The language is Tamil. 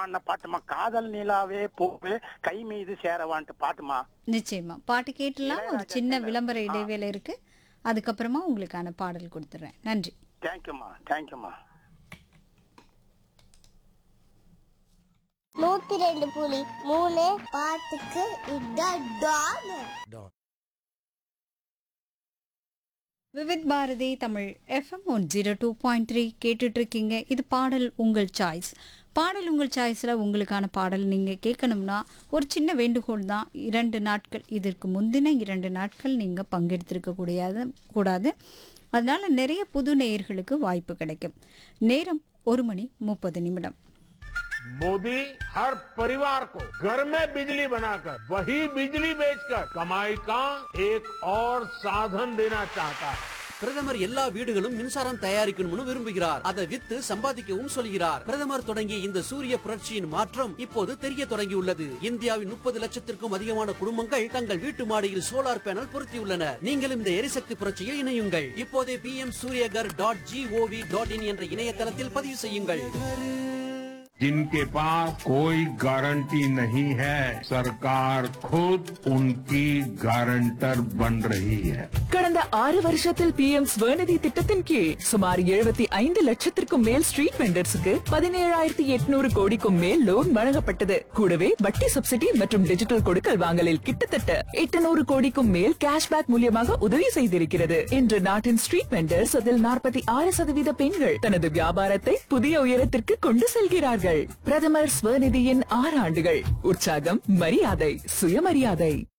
பாடின பாட்டுமா காதல் நிலாவே பூவே கை மீது சேரவான்ட்டு பாட்டுமா நிச்சயமா பாட்டு கேட்டலாம் ஒரு சின்ன விளம்பர இடைவேளை இருக்கு அதுக்கப்புறமா உங்களுக்கான பாடல் கொடுத்துறேன் நன்றி தேங்க்யூமா தேங்க்யூமா நூத்தி ரெண்டு புலி மூணு பாட்டுக்கு இதான் டான் Vividh Bharati Tamil FM one zero two point three கேட்டுட்டு இருக்கீங்க இது பாடல் உங்கள் சாய்ஸ் பாடல் உங்கள் சாய்ஸில் உங்களுக்கான பாடல் நீங்கள் கேட்கணும்னா ஒரு சின்ன வேண்டுகோள் தான் இரண்டு நாட்கள் இதற்கு முந்தின இரண்டு நாட்கள் நீங்கள் பங்கெடுத்திருக்க கூடாது கூடாது அதனால நிறைய புது நேயர்களுக்கு வாய்ப்பு கிடைக்கும் நேரம் ஒரு மணி முப்பது நிமிடம் मोदी हर परिवार को घर में बिजली बनाकर वही बिजली बेचकर कमाई का एक और साधन देना चाहता है பிரதமர் எல்லா வீடுகளும் மின்சாரம் தயாரிக்கணும்னு விரும்புகிறார் அதை வித்து சம்பாதிக்கவும் சொல்கிறார் பிரதமர் தொடங்கிய இந்த சூரிய புரட்சியின் மாற்றம் இப்போது தெரிய தொடங்கியுள்ளது இந்தியாவின் முப்பது லட்சத்திற்கும் அதிகமான குடும்பங்கள் தங்கள் வீட்டு மாடியில் சோலார் பேனல் பொருத்தியுள்ளனர் நீங்களும் இந்த எரிசக்தி புரட்சியில் இணையுங்கள் இப்போதே P M Suryaghar dot gov dot in என்ற இணையதளத்தில் பதிவு செய்யுங்கள் जिनके पास कोई गारंटी नहीं है सरकार खुद उनकी गारंटर बन रही है கடந்த ஆறு வருஷத்தில் பி எம் ஸ்வநிதி திட்டத்தின் கீழ் சுமார் எழுபத்தி ஐந்து லட்சத்திற்கும் மேல் ஸ்ட்ரீட் வெண்டர்ஸுக்கு பதினேழாயிரத்தி எட்நூறு கோடிக்கும் மேல் லோன் வழங்கப்பட்டது கூடவே வட்டி சப்சிடி மற்றும் டிஜிட்டல் கொடுக்கல் வாங்கலில் கிட்டத்தட்ட எட்டுநூறு கோடிக்கும் மேல் கேஷ்பேக் மூலியமாக உதவி செய்திருக்கிறது இன்று நாட்டின் ஸ்ட்ரீட் வெண்டர்ஸ் அதில் நாற்பத்தி ஆறு சதவீத பெண்கள் தனது வியாபாரத்தை புதிய உயரத்திற்கு கொண்டு செல்கிறார்கள் பிரதமர் ஸ்வநிதியின் ஆறு ஆண்டுகள் உற்சாகம் மரியாதை சுயமரியாதை